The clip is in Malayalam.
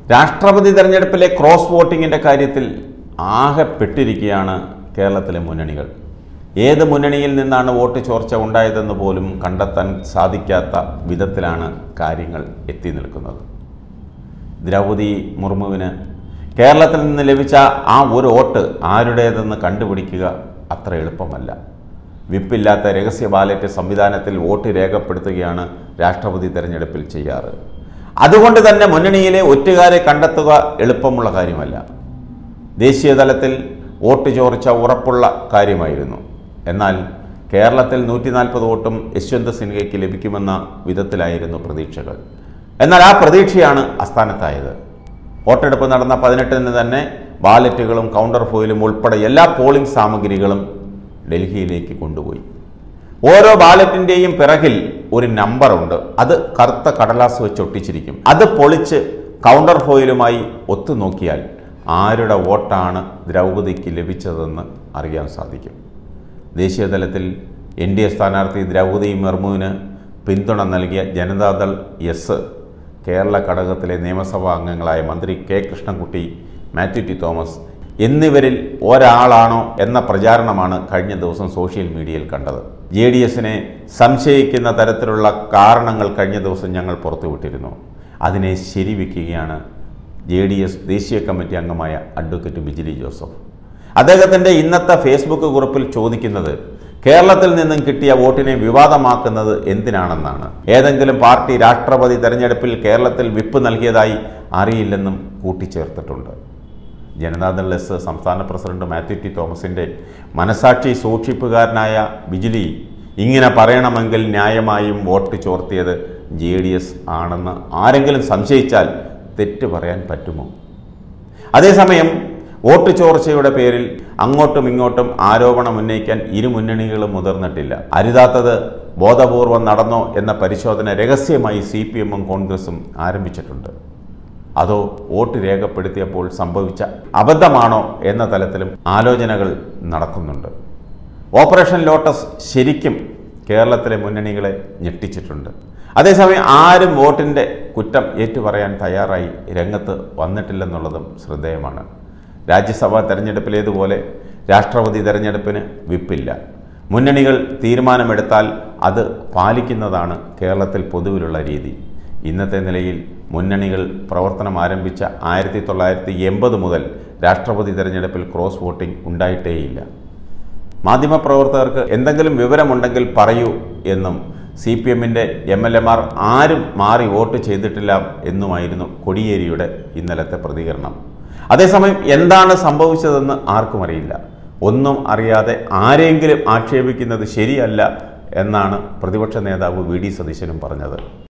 രാഷ്ട്രപതി തെരഞ്ഞെടുപ്പിലെ ക്രോസ് വോട്ടിങ്ങിൻ്റെ കാര്യത്തിൽ ആകെ പെട്ടിരിക്കുകയാണ് കേരളത്തിലെ മുന്നണികൾ ഏത് മുന്നണിയിൽ നിന്നാണ് വോട്ട് ചോർച്ച ഉണ്ടായതെന്ന് പോലും കണ്ടെത്താൻ സാധിക്കാത്ത വിധത്തിലാണ് കാര്യങ്ങൾ എത്തി നിൽക്കുന്നത് ദ്രൗപതി മുർമുവിന് കേരളത്തിൽ നിന്ന് ലഭിച്ച ആ ഒരു വോട്ട് ആരുടേതെന്ന് കണ്ടുപിടിക്കുക അത്ര എളുപ്പമല്ല വിപ്പില്ലാത്ത രഹസ്യ ബാലറ്റ് സംവിധാനത്തിൽ വോട്ട് രേഖപ്പെടുത്തുകയാണ് രാഷ്ട്രപതി തെരഞ്ഞെടുപ്പിൽ ചെയ്യാറ് അതുകൊണ്ട് തന്നെ മുന്നണിയിലെ ഒറ്റുകാരെ കണ്ടെത്തുക എളുപ്പമുള്ള കാര്യമല്ല ദേശീയ തലത്തിൽ വോട്ട് ചോർച്ച ഉറപ്പുള്ള കാര്യമായിരുന്നു എന്നാൽ കേരളത്തിൽ നൂറ്റി നാൽപ്പത് വോട്ടും യശ്വന്ത് സിൻഹയ്ക്ക് ലഭിക്കുമെന്ന വിധത്തിലായിരുന്നു പ്രതീക്ഷകൾ എന്നാൽ ആ പ്രതീക്ഷയാണ് അസ്ഥാനത്തായത് വോട്ടെടുപ്പ് നടന്ന പതിനെട്ടിന് തന്നെ ബാലറ്റുകളും കൗണ്ടർ ഫോയിലും ഉൾപ്പെടെ എല്ലാ പോളിംഗ് സാമഗ്രികളും ഡൽഹിയിലേക്ക് കൊണ്ടുപോയി ഓരോ ബാലറ്റിൻ്റെയും പിറകിൽ ഒരു നമ്പറുണ്ട് അത് കറുത്ത കടലാസ് വെച്ച് ഒട്ടിച്ചിരിക്കും അത് പൊളിച്ച് കൗണ്ടർ ഫോയിലുമായി ഒത്തുനോക്കിയാൽ ആരുടെ വോട്ടാണ് ദ്രൗപദിക്ക് ലഭിച്ചതെന്ന് അറിയാൻ സാധിക്കും ദേശീയ തലത്തിൽ എൻ ഡി എ സ്ഥാനാർത്ഥി ദ്രൗപദി മുർമുവിന് പിന്തുണ നൽകിയ ജനതാദൾ എസ് കേരള ഘടകത്തിലെ നിയമസഭാ അംഗങ്ങളായ മന്ത്രി കെ കൃഷ്ണൻകുട്ടി മാത്യു ടി തോമസ് എന്നിവരിൽ ഒരാളാണോ എന്ന പ്രചാരണമാണ് കഴിഞ്ഞ ദിവസം സോഷ്യൽ മീഡിയയിൽ കണ്ടത് ജെ ഡി എസിനെ സംശയിക്കുന്ന തരത്തിലുള്ള കാരണങ്ങൾ കഴിഞ്ഞ ദിവസം ഞങ്ങൾ പുറത്തുവിട്ടിരുന്നു അതിനെ ശരിവെക്കുകയാണ് ജെ ഡി എസ് ദേശീയ കമ്മിറ്റി അംഗമായ അഡ്വക്കേറ്റ് ബിജിലി ജോസഫ് അദ്ദേഹത്തിൻ്റെ ഇന്നത്തെ ഫേസ്ബുക്ക് കുറിപ്പിൽ ചോദിക്കുന്നത് കേരളത്തിൽ നിന്നും കിട്ടിയ വോട്ടിനെ വിവാദമാക്കുന്നത് എന്തിനാണെന്നാണ് ഏതെങ്കിലും പാർട്ടി രാഷ്ട്രപതി തെരഞ്ഞെടുപ്പിൽ കേരളത്തിൽ വിപ്പ് നൽകിയതായി അറിയില്ലെന്നും കൂട്ടിച്ചേർത്തിട്ടുണ്ട് ജനതാദൾ എസ് സംസ്ഥാന പ്രസിഡന്റ് മാത്യു ടി തോമസിൻ്റെ മനസാക്ഷി സൂക്ഷിപ്പുകാരനായ ബിജിലി ഇങ്ങനെ പറയണമെങ്കിൽ ന്യായമായും വോട്ട് ചോർത്തിയത് ജെ ഡി എസ് ആണെന്ന് ആരെങ്കിലും സംശയിച്ചാൽ തെറ്റ് പറയാൻ പറ്റുമോ അതേസമയം വോട്ട് ചോർച്ചയുടെ പേരിൽ അങ്ങോട്ടും ഇങ്ങോട്ടും ആരോപണം ഉന്നയിക്കാൻ ഇരു മുന്നണികളും മുതിർന്നിട്ടില്ല അരുതാത്തത് ബോധപൂർവം നടന്നോ എന്ന പരിശോധന രഹസ്യമായി സി പി എമ്മും കോൺഗ്രസും ആരംഭിച്ചിട്ടുണ്ട് അതോ വോട്ട് രേഖപ്പെടുത്തിയപ്പോൾ സംഭവിച്ച അബദ്ധമാണോ എന്ന തലത്തിലും ആലോചനകൾ നടക്കുന്നുണ്ട് ഓപ്പറേഷൻ ലോട്ടസ് ശരിക്കും കേരളത്തിലെ മുന്നണികളെ ഞെട്ടിച്ചിട്ടുണ്ട് അതേസമയം ആരും വോട്ടിൻ്റെ കുറ്റം ഏറ്റുപറയാൻ തയ്യാറായി രംഗത്ത് വന്നിട്ടില്ലെന്നുള്ളതും ശ്രദ്ധേയമാണ് രാജ്യസഭാ തെരഞ്ഞെടുപ്പിലേതുപോലെ രാഷ്ട്രപതി തെരഞ്ഞെടുപ്പിന് വിപ്പില്ല മുന്നണികൾ തീരുമാനമെടുത്താൽ അത് പാലിക്കുന്നതാണ് കേരളത്തിൽ പൊതുവിലുള്ള രീതി ഇന്നത്തെ നിലയിൽ മുന്നണികൾ പ്രവർത്തനം ആരംഭിച്ച ആയിരത്തി തൊള്ളായിരത്തി എൺപത് മുതൽ രാഷ്ട്രപതി തെരഞ്ഞെടുപ്പിൽ ക്രോസ് വോട്ടിംഗ് ഉണ്ടായിട്ടേയില്ല മാധ്യമപ്രവർത്തകർക്ക് എന്തെങ്കിലും വിവരമുണ്ടെങ്കിൽ പറയൂ എന്നും സി പി എമ്മിൻ്റെ എം എൽ എമാർ ആരും മാറി വോട്ട് ചെയ്തിട്ടില്ല എന്നുമായിരുന്നു കൊടിയേരിയുടെ ഇന്നലത്തെ പ്രതികരണം അതേസമയം എന്താണ് സംഭവിച്ചതെന്ന് ആർക്കും അറിയില്ല ഒന്നും അറിയാതെ ആരെങ്കിലും ആക്ഷേപിക്കുന്നത് ശരിയല്ല എന്നാണ് പ്രതിപക്ഷ നേതാവ് വി ഡി സതീശനും പറഞ്ഞത്